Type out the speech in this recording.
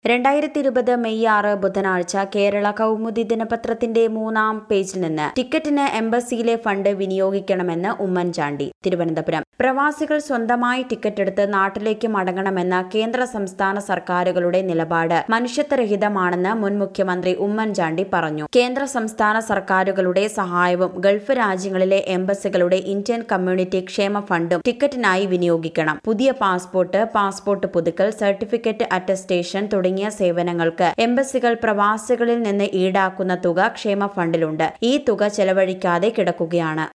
രണ്ടായിരത്തി ഇരുപത് മെയ് ആറ് ബുധനാഴ്ച കേരള കൗമുദി ദിനപത്രത്തിന്റെ മൂന്നാം പേജിൽ നിന്ന് ടിക്കറ്റിന് എംബസിയിലെ ഫണ്ട് വിനിയോഗിക്കണമെന്ന് ഉമ്മൻചാണ്ടി തിരുവനന്തപുരം പ്രവാസികൾ സ്വന്തമായി ടിക്കറ്റ് എടുത്ത് നാട്ടിലേക്ക് മടങ്ങണമെന്ന കേന്ദ്ര സംസ്ഥാന സർക്കാരുകളുടെ നിലപാട് മനുഷ്യത്വരഹിതമാണെന്ന് മുൻ മുഖ്യമന്ത്രി ഉമ്മൻചാണ്ടി പറഞ്ഞു കേന്ദ്ര സംസ്ഥാന സർക്കാരുകളുടെ സഹായവും ഗൾഫ് രാജ്യങ്ങളിലെ എംബസികളുടെ ഇന്ത്യൻ കമ്മ്യൂണിറ്റി ക്ഷേമ ഫണ്ടും ടിക്കറ്റിനായി വിനിയോഗിക്കണം പുതിയ പാസ്പോർട്ട് പാസ്പോർട്ട് പുതുക്കൽ സർട്ടിഫിക്കറ്റ് അറ്റസ്റ്റേഷൻ തുടങ്ങിയ സേവനങ്ങൾക്ക് എംബസികൾ പ്രവാസികളിൽ നിന്ന് ഈടാക്കുന്ന തുക ക്ഷേമ ഫണ്ടിലുണ്ട് ഈ തുക ചെലവഴിക്കാതെ കിടക്കുകയാണ്